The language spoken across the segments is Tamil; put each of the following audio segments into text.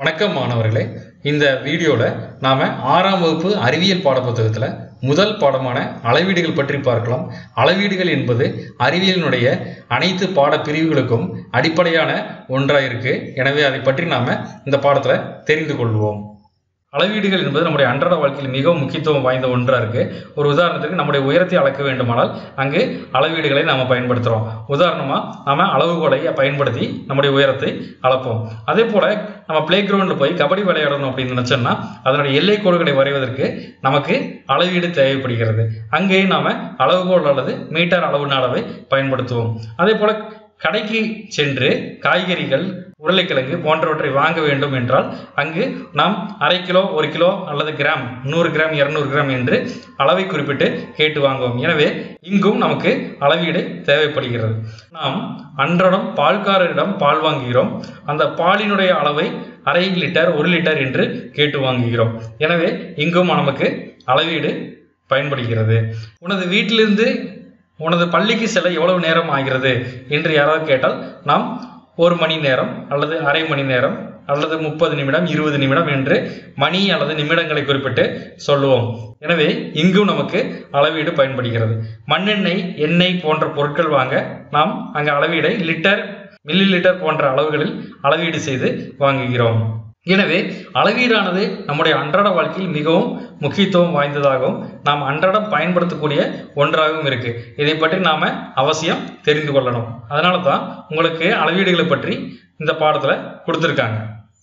வணக்கம் மாணவர்களே இந்த வீடியோவில் நாம் ஆறாம் வகுப்பு அறிவியல் பாடப்புத்தகத்தில் முதல் பாடமான அளவீடுகள் பற்றி பார்க்கலாம் அளவீடுகள் என்பது அறிவியலினுடைய அனைத்து பாட பிரிவுகளுக்கும் அடிப்படையான ஒன்றாக இருக்கு எனவே அதை பற்றி நாம் இந்த பாடத்தில் தெரிந்து கொள்வோம் அளவீடுகள் என்பது நம்முடைய அன்றாட வாழ்க்கையில் மிகவும் முக்கியத்துவம் வாய்ந்த ஒன்றாக இருக்கு ஒரு உதாரணத்துக்கு நம்முடைய உயரத்தை அளக்க வேண்டுமானால் அங்கு அளவீடுகளை நாம் பயன்படுத்துகிறோம் உதாரணமாக நாம் அளவுகோலை பயன்படுத்தி நம்முடைய உயரத்தை அளப்போம் அதே போல் நம்ம பிளே கிரவுண்டில் போய் கபடி விளையாடணும் அப்படின்னு நினச்சோம்னா அதனுடைய எல்லை கோடுகளை வரைவதற்கு நமக்கு அளவீடு தேவைப்படுகிறது அங்கேயும் நாம் அளவுகோல் அல்லது மீட்டர் அளவு அளவை பயன்படுத்துவோம் அதே போல் கடைக்கு சென்று காய்கறிகள் உருளைக்கிழங்கு போன்றவற்றை வாங்க வேண்டும் என்றால் அங்கு நாம் அரை கிலோ ஒரு கிலோ அல்லது கிராம் நூறு கிராம் இரநூறு கிராம் என்று அளவை குறிப்பிட்டு கேட்டு வாங்குவோம் எனவே இங்கும் நமக்கு அளவீடு தேவைப்படுகிறது நாம் அன்றாடம் பால்காரரிடம் பால் வாங்குகிறோம் அந்த பாலினுடைய அளவை அரை லிட்டர் ஒரு லிட்டர் என்று கேட்டு வாங்குகிறோம் எனவே இங்கும் நமக்கு அளவீடு பயன்படுகிறது உனது வீட்டிலிருந்து உனது பள்ளிக்கு செல்ல எவ்வளவு நேரம் ஆகிறது என்று யாராவது கேட்டால் நாம் ஒரு மணி நேரம் அல்லது அரை மணி நேரம் அல்லது முப்பது நிமிடம் இருபது நிமிடம் என்று மணி அல்லது நிமிடங்களை குறிப்பிட்டு சொல்லுவோம் எனவே இங்கும் நமக்கு அளவீடு பயன்படுகிறது மண்ணெண்ணெய் எண்ணெய் போன்ற பொருட்கள் வாங்க நாம் அங்கே அளவீடை லிட்டர் மில்லி லிட்டர் போன்ற அளவுகளில் அளவீடு செய்து வாங்குகிறோம் எனவே அளவீடானது நம்முடைய அன்றாட வாழ்க்கையில் மிகவும் முக்கியத்துவம் வாய்ந்ததாகவும் நாம் அன்றாடம் பயன்படுத்தக்கூடிய ஒன்றாகவும் இருக்கு இதை பற்றி நாம அவசியம் தெரிந்து கொள்ளணும் அதனால தான் உங்களுக்கு அளவீடுகளை பற்றி இந்த பாடத்தில் கொடுத்துருக்காங்க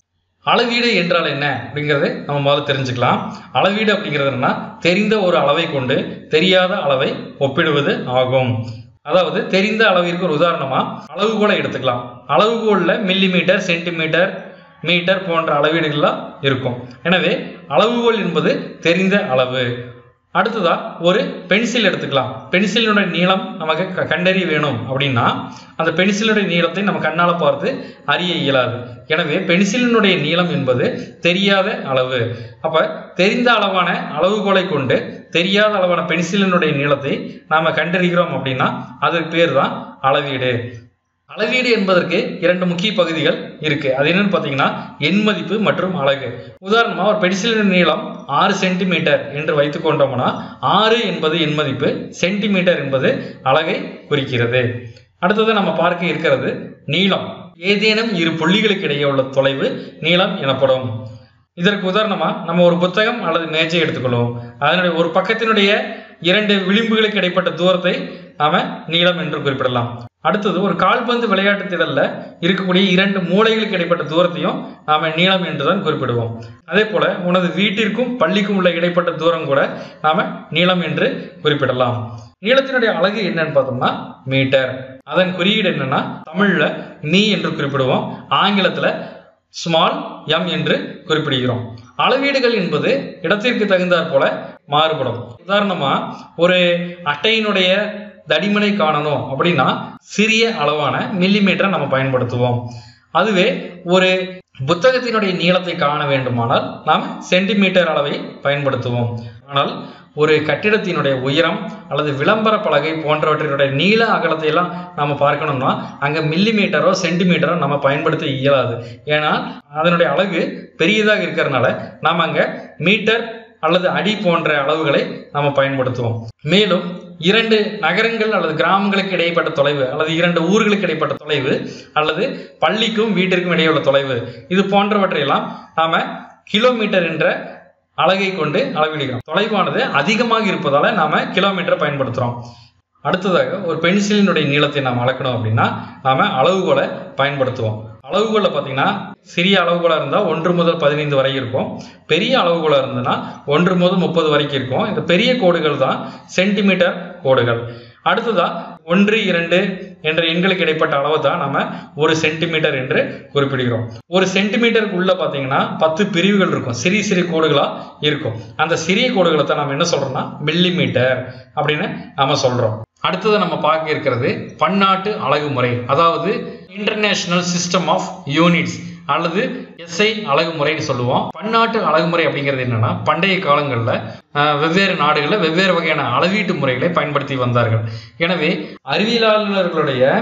அளவீடு என்றால் என்ன அப்படிங்கிறது நம்ம முதல்ல தெரிஞ்சுக்கலாம் அளவீடு அப்படிங்கிறது என்னன்னா தெரிந்த ஒரு அளவை கொண்டு தெரியாத அளவை ஒப்பிடுவது ஆகும் அதாவது தெரிந்த அளவிற்கு ஒரு உதாரணமா அளவுகோலை எடுத்துக்கலாம் அளவுகோல்ல மில்லி மீட்டர் சென்டிமீட்டர் மீட்டர் போன்ற அளவீடுகள்லாம் இருக்கும் எனவே அளவுகோல் என்பது தெரிந்த அளவு அடுத்ததா ஒரு பென்சில் எடுத்துக்கலாம் பென்சிலினுடைய நீளம் நமக்கு க- கண்டறிய வேணும் அப்படின்னா அந்த பென்சிலுடைய நீளத்தை நம்ம கண்ணால் பார்த்து அறிய இயலாது எனவே பென்சிலினுடைய நீளம் என்பது தெரியாத அளவு அப்ப தெரிந்த அளவான அளவுகோலை கொண்டு தெரியாத அளவான பென்சிலினுடைய நீளத்தை நாம கண்டறிகிறோம் அப்படின்னா அதற்கு பேர் தான் அளவீடு அளவீடு என்பதற்கு இரண்டு முக்கிய பகுதிகள் இருக்கு அது என்னன்னு பார்த்தீங்கன்னா எண் மதிப்பு மற்றும் அலகு உதாரணமா ஒரு பென்சிலின் நீளம் ஆறு சென்டிமீட்டர் என்று வைத்துக் கொண்டோம்னா ஆறு என்பது எண் மதிப்பு சென்டிமீட்டர் என்பது அலகை குறிக்கிறது அடுத்தது நம்ம பார்க்க இருக்கிறது நீளம் ஏதேனும் இரு புள்ளிகளுக்கு இடையே உள்ள தொலைவு நீளம் எனப்படும் இதற்கு உதாரணமா நம்ம ஒரு புத்தகம் அல்லது மேஜை எடுத்துக்கொள்வோம் அதனுடைய ஒரு பக்கத்தினுடைய இரண்டு விளிம்புகளுக்கு இடைப்பட்ட தூரத்தை நாம நீளம் என்று குறிப்பிடலாம் அடுத்தது ஒரு கால்பந்து விளையாட்டு திடல்ல இருக்கக்கூடிய இரண்டு மூலைகளுக்கு இடைப்பட்ட தூரத்தையும் நாம நீளம் என்றுதான் குறிப்பிடுவோம் அதே போல உனது வீட்டிற்கும் பள்ளிக்கும் உள்ள இடைப்பட்ட தூரம் கூட நாம நீளம் என்று குறிப்பிடலாம் நீளத்தினுடைய அலகு என்னன்னு பார்த்தோம்னா மீட்டர் அதன் குறியீடு என்னன்னா தமிழ்ல மீ என்று குறிப்பிடுவோம் ஆங்கிலத்துல ஸ்மால் எம் என்று குறிப்பிடுகிறோம் அளவீடுகள் என்பது இடத்திற்கு தகுந்தாற் போல மாறுபடும் உதாரணமா ஒரு அட்டையினுடைய தடிமனை காணணும் அப்படின்னா சிறிய அளவான மில்லிமீட்டரை நம்ம பயன்படுத்துவோம் அதுவே ஒரு புத்தகத்தினுடைய நீளத்தை காண வேண்டுமானால் நாம் சென்டிமீட்டர் அளவை பயன்படுத்துவோம் ஆனால் ஒரு கட்டிடத்தினுடைய உயரம் அல்லது விளம்பர பலகை போன்றவற்றினுடைய நீள அகலத்தை எல்லாம் நம்ம பார்க்கணும்னா அங்கே மில்லி மீட்டரோ சென்டிமீட்டரோ நம்ம பயன்படுத்த இயலாது ஏன்னா அதனுடைய அலகு பெரியதாக இருக்கிறதுனால நாம் அங்கே மீட்டர் அல்லது அடி போன்ற அளவுகளை நம்ம பயன்படுத்துவோம் மேலும் இரண்டு நகரங்கள் அல்லது கிராமங்களுக்கு இடைப்பட்ட தொலைவு அல்லது இரண்டு ஊர்களுக்கு இடைப்பட்ட தொலைவு அல்லது பள்ளிக்கும் வீட்டிற்கும் இடையே உள்ள தொலைவு இது போன்றவற்றையெல்லாம் நாம கிலோமீட்டர் என்ற அலகை கொண்டு அளவிடுகிறோம் தொலைவானது அதிகமாக இருப்பதால நாம கிலோமீட்டரை பயன்படுத்துறோம் அடுத்ததாக ஒரு பென்சிலினுடைய நீளத்தை நாம் அளக்கணும் அப்படின்னா நாம அளவுகோலை பயன்படுத்துவோம் அளவுகோலை பார்த்தீங்கன்னா சிறிய அளவுகோலாக இருந்தால் ஒன்று முதல் பதினைந்து வரை இருக்கும் பெரிய அளவுகோலாக இருந்ததுன்னா ஒன்று முதல் முப்பது வரைக்கும் இருக்கும் இந்த பெரிய கோடுகள் தான் சென்டிமீட்டர் கோடுகள் அடுத்ததா ஒன்று இரண்டு என்ற எண்களுக்கு இடைப்பட்ட அளவை தான் நம்ம ஒரு சென்டிமீட்டர் என்று குறிப்பிடுகிறோம் ஒரு சென்டிமீட்டருக்கு உள்ள பார்த்தீங்கன்னா பத்து பிரிவுகள் இருக்கும் சிறிய சிறிய கோடுகளா இருக்கும் அந்த சிறிய கோடுகளை தான் நம்ம என்ன சொல்றோம்னா மில்லி மீட்டர் அப்படின்னு நாம சொல்றோம் அடுத்தது நம்ம பார்க்க இருக்கிறது பன்னாட்டு அலகு முறை அதாவது இன்டர்நேஷனல் சிஸ்டம் ஆஃப் யூனிட்ஸ் அல்லது எஸ்ஐ அழகுமுறைன்னு சொல்லுவோம் பன்னாட்டு அழகுமுறை அப்படிங்கிறது என்னன்னா பண்டைய காலங்களில் வெவ்வேறு நாடுகளில் வெவ்வேறு வகையான அளவீட்டு முறைகளை பயன்படுத்தி வந்தார்கள் எனவே அறிவியலாளர்களுடைய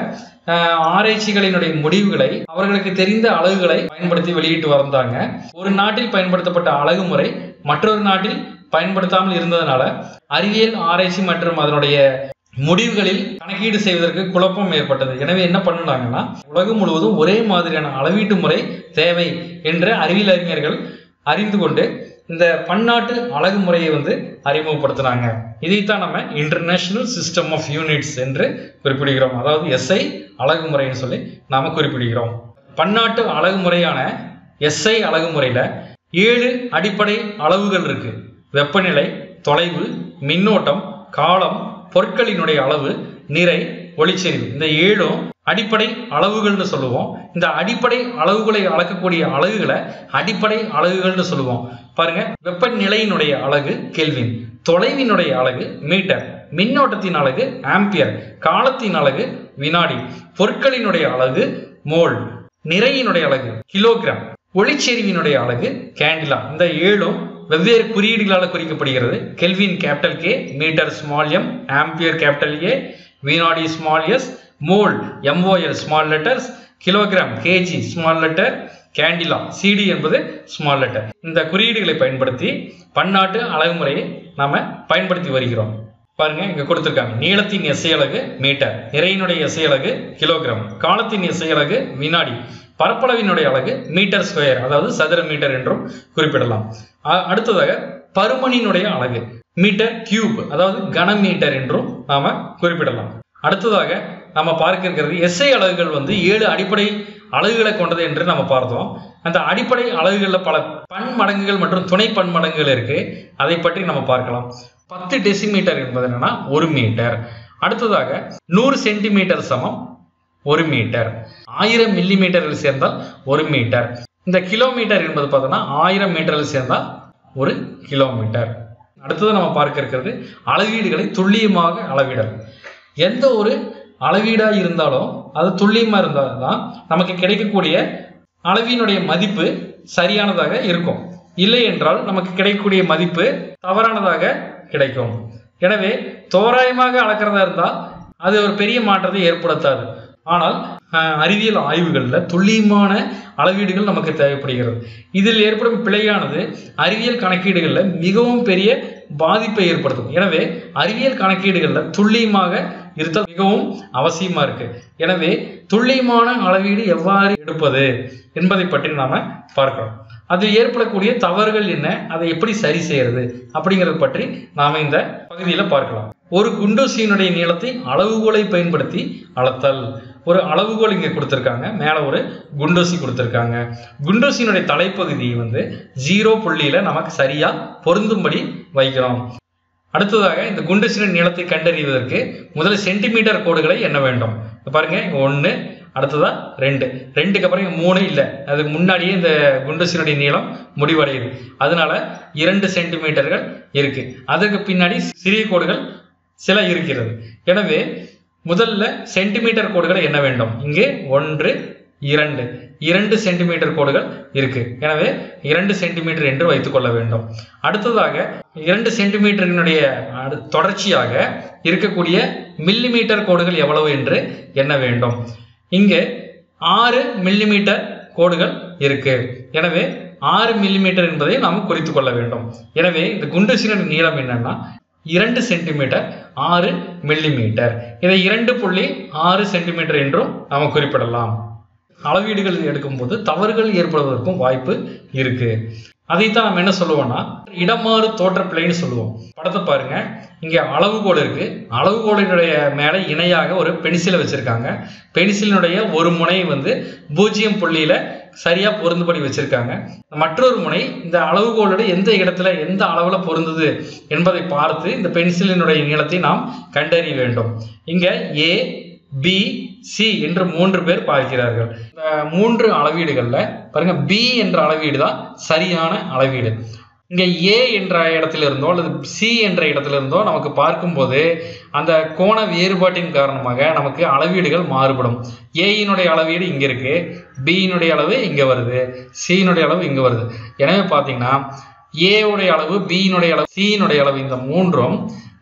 அஹ், ஆராய்ச்சிகளினுடைய முடிவுகளை அவர்களுக்கு தெரிந்த அலகுகளை பயன்படுத்தி வெளியிட்டு வந்தாங்க ஒரு நாட்டில் பயன்படுத்தப்பட்ட அலகு முறை மற்றொரு நாட்டில் பயன்படுத்தாமல் இருந்ததுனால அறிவியல் ஆராய்ச்சி மற்றும் அதனுடைய முடிவுகளில் கணக்கீடு செய்வதற்கு குழப்பம் ஏற்பட்டது எனவே என்ன பண்ணுனாங்கன்னா உலகம் முழுவதும் ஒரே மாதிரியான அளவீட்டு முறை தேவை என்று அறிவியல் அறிஞர்கள் அறிந்து கொண்டு இந்த பன்னாட்டு அழகு முறையை வந்து அறிமுகப்படுத்தினாங்க இதைத்தான் நம்ம இன்டர்நேஷனல் சிஸ்டம் ஆஃப் யூனிட்ஸ் என்று குறிப்பிடுகிறோம் அதாவது எஸ்ஐ அழகு முறைன்னு சொல்லி நாம குறிப்பிடுகிறோம் பன்னாட்டு அழகு முறையான எஸ்ஐ அழகு முறையில ஏழு அடிப்படை அளவுகள் இருக்கு வெப்பநிலை தொலைவு மின்னோட்டம் காலம் பொருட்களினுடைய அளவு நிறை ஒளிச்செறிவு இந்த ஏழும் அடிப்படை அளவுகள்னு சொல்லுவோம் இந்த அடிப்படை அளவுகளை அளக்கக்கூடிய அலகுகளை அடிப்படை அலகுகள்னு சொல்லுவோம் பாருங்க வெப்பநிலையினுடைய அலகு கெல்வின் தொலைவினுடைய அலகு மீட்டர் மின்னோட்டத்தின் அலகு ஆம்பியர் காலத்தின் அலகு வினாடி பொருட்களினுடைய அலகு மோல் நிறையினுடைய அலகு கிலோகிராம் ஒளிச்செறிவினுடைய அலகு கேண்டிலா இந்த ஏழும் வெவ்வேறு குறியீடுகளால் குறிக்கப்படுகிறது kelvin capital K metre small M ampere capital A வினாடி small S mole MOL small letters kilogram KG small letter candela CD என்பது ஸ்மால் லெட்டர் இந்த குறியீடுகளை பயன்படுத்தி பன்னாட்டு அழகுமுறையை நாம பயன்படுத்தி வருகிறோம் பாருங்க இங்க கொடுத்திருக்காங்க நீளத்தின் எஸ்ஐ அலகு மீட்டர் நிறையினுடைய எஸ்ஐ அலகு கிலோகிராம் காலத்தின் எஸ்ஐ அலகு வினாடி பரப்பளவினுடைய அலகு மீட்டர் ஸ்கொயர் அதாவது சதுர மீட்டர் என்றும் குறிப்பிடலாம் அ- அடுத்ததாக பருமனினுடைய அலகு மீட்டர் கியூப் அதாவது கன மீட்டர் என்றும் நாம குறிப்பிடலாம் அடுத்ததாக நம்ம பார்க்க இருக்கிறது எஸ்ஐ அலகுகள் வந்து ஏழு அடிப்படை அலகுகளை கொண்டது என்று நம்ம பார்த்தோம் அந்த அடிப்படை அலகுகளில் பல பன்மடங்குகள் மற்றும் துணை பன்மடங்குகள் இருக்கு அதை பற்றி நம்ம பார்க்கலாம் பத்து டெசிமீட்டர் என்பது என்னன்னா ஒரு மீட்டர் அடுத்ததாக நூறு சென்டிமீட்டர் சமம் ஒரு மீட்டர் ஆயிரம் மில்லி மீட்டரில் சேர்ந்தால் ஒரு மீட்டர் இந்த கிலோமீட்டர் என்பது பார்த்தோம்னா ஆயிரம் மீட்டரில் சேர்ந்தால் ஒரு கிலோமீட்டர் அடுத்தது நம்ம பார்க்க இருக்கிறது அளவீடுகளை துல்லியமாக அளவிடல் எந்த ஒரு அளவீடா இருந்தாலும் அது துல்லியமா இருந்தால் தான் நமக்கு கிடைக்கக்கூடிய அளவினுடைய மதிப்பு சரியானதாக இருக்கும் இல்லை என்றால் நமக்கு கிடைக்கக்கூடிய மதிப்பு தவறானதாக கிடைக்கும் எனவே தோராயமாக அளக்கிறதா இருந்தால் அது ஒரு பெரிய மாற்றத்தை ஏற்படுத்தாது ஆனால் அஹ், அறிவியல் ஆய்வுகளில் துல்லியமான அளவீடுகள் நமக்கு தேவைப்படுகிறது இதில் ஏற்படும் பிழையானது அறிவியல் கணக்கீடுகளில் மிகவும் பெரிய பாதிப்பை ஏற்படுத்தும் எனவே அறிவியல் கணக்கீடுகளில் துல்லியமாக இருத்தல் மிகவும் அவசியமா இருக்கு எனவே துல்லியமான அளவீடு எவ்வாறு எடுப்பது என்பதை பற்றி நாம பார்க்கிறோம் அதில் ஏற்படக்கூடிய தவறுகள் என்ன அதை எப்படி சரி செய்யறது அப்படிங்கிறத பற்றி நாம இந்த பகுதியில பார்க்கலாம் ஒரு குண்டூசியினுடைய நீளத்தை அளவுகோலை பயன்படுத்தி அளத்தல் ஒரு அளவுகோல் இங்க கொடுத்திருக்காங்க மேல ஒரு குண்டூசி கொடுத்திருக்காங்க குண்டூசியினுடைய தலைப்பகுதியை வந்து ஜீரோ புள்ளியில நமக்கு சரியா பொருந்தும்படி வைக்கிறோம் அடுத்ததாக இந்த குண்டூசியின் நீளத்தை கண்டறிவதற்கு முதல்ல சென்டிமீட்டர் கோடுகளை எண்ண வேண்டும் இப்ப பாருங்க இங்க ஒன்று அடுத்ததா ரெண்டு ரெண்டுக்கு அப்புறம் இங்க மூணு இல்லை அதுக்கு முன்னாடியே இந்த குண்டூசியினுடைய நீளம் முடிவடையுது அதனால இரண்டு சென்டிமீட்டர்கள் இருக்கு அதற்கு பின்னாடி சிறிய கோடுகள் சில இருக்கிறது எனவே முதல்ல சென்டிமீட்டர் கோடுகளை எண்ண வேண்டும் இங்கே ஒன்று இரண்டு இரண்டு சென்டிமீட்டர் கோடுகள் இருக்கு எனவே இரண்டு சென்டிமீட்டர் என்று வைத்துக் கொள்ள வேண்டும் அடுத்ததாக இரண்டு சென்டிமீட்டரினுடைய அடு- தொடர்ச்சியாக இருக்கக்கூடிய மில்லிமீட்டர் கோடுகள் எவ்வளவு என்று எண்ண வேண்டும் இங்கே ஆறு மில்லிமீட்டர் கோடுகள் இருக்கு எனவே ஆறு மில்லிமீட்டர் என்பதை நாம் குறித்துக் கொள்ள வேண்டும் எனவே இந்த குண்டூசியின் நீளம் என்னன்னா இரண்டு சென்டிமீட்டர் ஆறு மில்லிமீட்டர் இதை இரண்டு புள்ளி ஆறு சென்டிமீட்டர் என்றும் நாம் குறிப்பிடலாம் அளவீடுகள் எடுக்கும்போது தவறுகள் ஏற்படுவதற்கும் வாய்ப்பு இருக்கு அதைத்தான் நம்ம என்ன சொல்லுவோம்னா இடமாறு தோற்றப்பிழைன்னு சொல்லுவோம் படத்தை பாருங்க இங்க அளவுகோல் இருக்கு அளவுகோலினுடைய மேல இணையாக ஒரு பென்சிலை வச்சிருக்காங்க பென்சிலினுடைய ஒரு முனை வந்து பூஜ்ஜியம் புள்ளியில சரியா பொருந்துபடி வச்சிருக்காங்க மற்றொரு முனை இந்த அளவுகோலோட எந்த இடத்துல எந்த அளவுல பொருந்துது என்பதை பார்த்து இந்த பென்சிலினுடைய நீளத்தை நாம் கண்டறிய வேண்டும் இங்க ஏ பி சி என்று மூன்று பேர் பார்க்கிறார்கள் இந்த மூன்று அளவீடுகள்ல பாருங்க பி என்ற அளவீடு தான் சரியான அளவீடு இங்க ஏ என்ற இடத்துல இருந்தோ அல்லது சி என்ற இடத்துல இருந்தோ நமக்கு பார்க்கும்போது அந்த கோண வேறுபாட்டின் காரணமாக நமக்கு அளவீடுகள் மாறுபடும் ஏயினுடைய அளவீடு இங்க இருக்கு பியினுடைய அளவு இங்க வருது சியினுடைய அளவு இங்க வருது எனவே பார்த்தீங்கன்னா ஏ உடைய அளவு பியினுடைய அளவு சியினுடைய அளவு இந்த மூன்றும்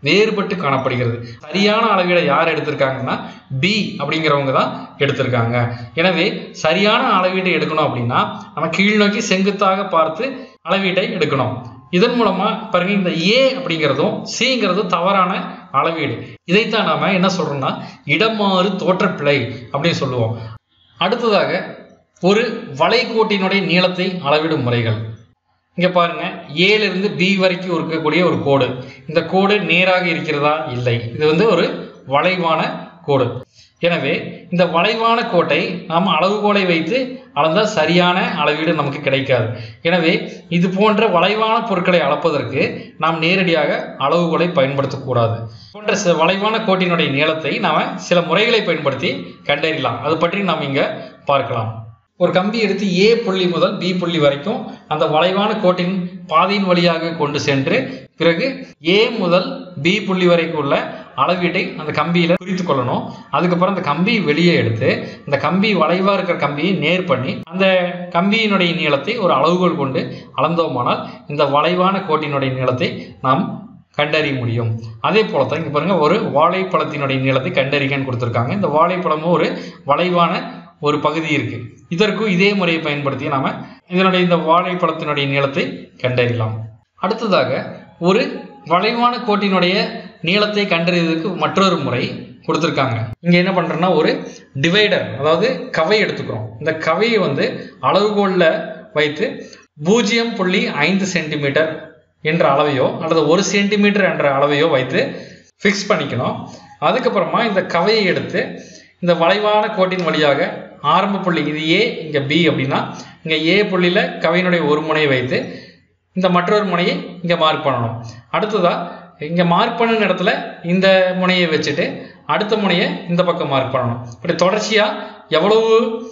வேறுபட்டு காணப்படுகிறது சரியான அளவீடை யார் எடுத்திருக்காங்கன்னா பி அப்படிங்கிறவங்க தான் எடுத்திருக்காங்க எனவே சரியான அளவீட்டை எடுக்கணும் அப்படின்னா நம்ம கீழ்நோக்கி செங்குத்தாக பார்த்து அளவீட்டை எடுக்கணும் இதன் மூலமா பாருங்க இந்த ஏ அப்படிங்கிறதும் சிங்கிறதும் தவறான அளவீடு இதைத்தான் நாம என்ன சொல்றோம்னா இடமாறு தோற்றப்பிழை அப்படின்னு சொல்லுவோம் அடுத்ததாக ஒரு வளைகோட்டினுடைய நீளத்தை அளவிடும் முறைகள் இங்க பாருங்க ஏல இருந்து பி வரைக்கும் இருக்கக்கூடிய ஒரு கோடு இந்த கோடு நேராக இருக்கிறதா இல்லை இது வந்து ஒரு வளைவான கோடு எனவே இந்த வளைவான கோட்டை நாம் அளவுகோலை வைத்து அளந்தால் சரியான அளவீடு நமக்கு கிடைக்காது எனவே இது போன்ற வளைவான பொருட்களை அளப்பதற்கு நாம் நேரடியாக அளவுகோலை பயன்படுத்தக்கூடாது போன்ற சில வளைவான கோட்டினுடைய நீளத்தை நாம் சில முறைகளை பயன்படுத்தி கண்டறியலாம் அது பற்றி நாம் இங்கே பார்க்கலாம் ஒரு கம்பி எடுத்து ஏ புள்ளி முதல் பி புள்ளி வரைக்கும் அந்த வளைவான கோட்டின் பாதையின் வழியாக கொண்டு சென்று பிறகு ஏ முதல் பி புள்ளி வரைக்கும் உள்ள அளவீட்டை அந்த கம்பியில குறித்து கொள்ளணும் அதுக்கப்புறம் அந்த கம்பியை வெளியே எடுத்து இந்த கம்பி வளைவா இருக்கிற கம்பியை நேர் பண்ணி அந்த கம்பியினுடைய நீளத்தை ஒரு அளவுகோல் கொண்டு அளந்தோமானால் இந்த வளைவான கோட்டினுடைய நீளத்தை நாம் கண்டறிய முடியும் அதே போல தான் இங்க பாருங்க ஒரு வாழைப்பழத்தினுடைய நீளத்தை கண்டறிக்கன்னு கொடுத்துருக்காங்க இந்த வாழைப்பழமும் ஒரு வளைவான ஒரு பகுதி இருக்கு இதற்கும் இதே முறையை பயன்படுத்தி நாம இதனுடைய இந்த வாழைப்பழத்தினுடைய நீளத்தை கண்டறியலாம் அடுத்ததாக ஒரு வளைவான கோட்டினுடைய நீளத்தை கண்டறிவதற்கு மற்றொரு முறை கொடுத்துருக்காங்க இங்க என்ன பண்றோம்னா ஒரு டிவைடர் அதாவது கவை எடுத்துக்கிறோம் இந்த கவையை வந்து அளவுகோல்ல வைத்து பூஜ்ஜியம் புள்ளி ஐந்து சென்டிமீட்டர் என்ற அளவையோ அல்லது ஒரு சென்டிமீட்டர் என்ற அளவையோ வைத்து ஃபிக்ஸ் பண்ணிக்கணும் அதுக்கப்புறமா இந்த கவையை எடுத்து இந்த வளைவான கோட்டின் வழியாக ஆரம்ப புள்ளி இது ஏ இங்க பி அப்படின்னா இங்க ஏ புள்ளியில கவையினுடைய ஒரு முனையை வைத்து இந்த மற்றொரு முனையை இங்க மார்க் பண்ணணும் அடுத்ததா இங்க மார்க் பண்ணின இடத்துல இந்த முனையை வச்சுட்டு அடுத்த முனையை இந்த பக்கம் மார்க் பண்ணணும் இப்படி தொடர்ச்சியா எவ்வளவு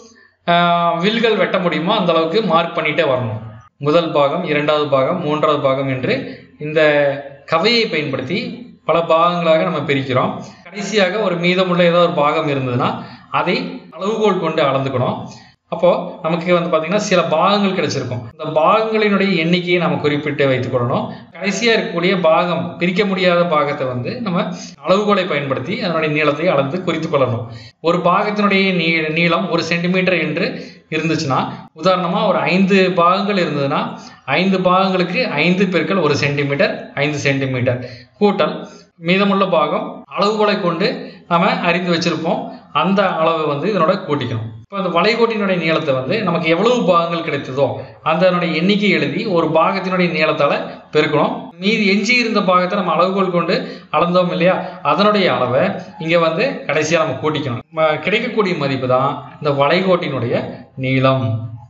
ஆஹ், வில்கள் வெட்ட முடியுமோ அந்த அளவுக்கு மார்க் பண்ணிட்டே வரணும் முதல் பாகம் இரண்டாவது பாகம் மூன்றாவது பாகம் என்று இந்த கவையை பயன்படுத்தி பல பாகங்களாக நம்ம பிரிக்கிறோம் கடைசியாக ஒரு மீதமுள்ள ஏதோ ஒரு பாகம் இருந்ததுன்னா அதை அளவுகோல் கொண்டு அளந்துக்கணும் அப்போ நமக்கு வந்து பாத்தீங்கன்னா சில பாகங்கள் கிடைச்சிருக்கும் இந்த பாகங்களினுடைய எண்ணிக்கையை நம்ம குறிப்பிட்டு வைத்துக் கொள்ளணும் கடைசியா இருக்கக்கூடிய பாகம் பிரிக்க முடியாத பாகத்தை வந்து நம்ம அளவுகோலை பயன்படுத்தி அதனுடைய நீளத்தை அளந்து குறித்துக் கொள்ளணும் ஒரு பாகத்தினுடைய நீ நீளம் ஒரு சென்டிமீட்டர் என்று இருந்துச்சுன்னா உதாரணமா ஒரு ஐந்து பாகங்கள் இருந்ததுன்னா ஐந்து பாகங்களுக்கு ஐந்து பெருக்கல் ஒரு சென்டிமீட்டர் ஐந்து சென்டிமீட்டர் கூட்டல் மீதமுள்ள பாகம் அளவுகோலை கொண்டு நாம அறிந்து வச்சிருப்போம் அந்த அளவை வந்து இதனோட கூட்டிக்கணும் இப்போ அந்த வளைகோட்டினுடைய நீளத்தை வந்து நமக்கு எவ்வளவு பாகங்கள் கிடைத்ததோ அதனுடைய எண்ணிக்கை எழுதி ஒரு பாகத்தினுடைய நீளத்தால பெருக்கணும் மீதி எஞ்சி இருந்த பாகத்தை நம்ம அளவுகோல் கொண்டு அளந்தோம் இல்லையா அதனுடைய அளவை இங்க வந்து கடைசியா நம்ம கூட்டிக்கணும் ம- கிடைக்கக்கூடிய மதிப்பு தான் இந்த வளைகோட்டினுடைய நீளம்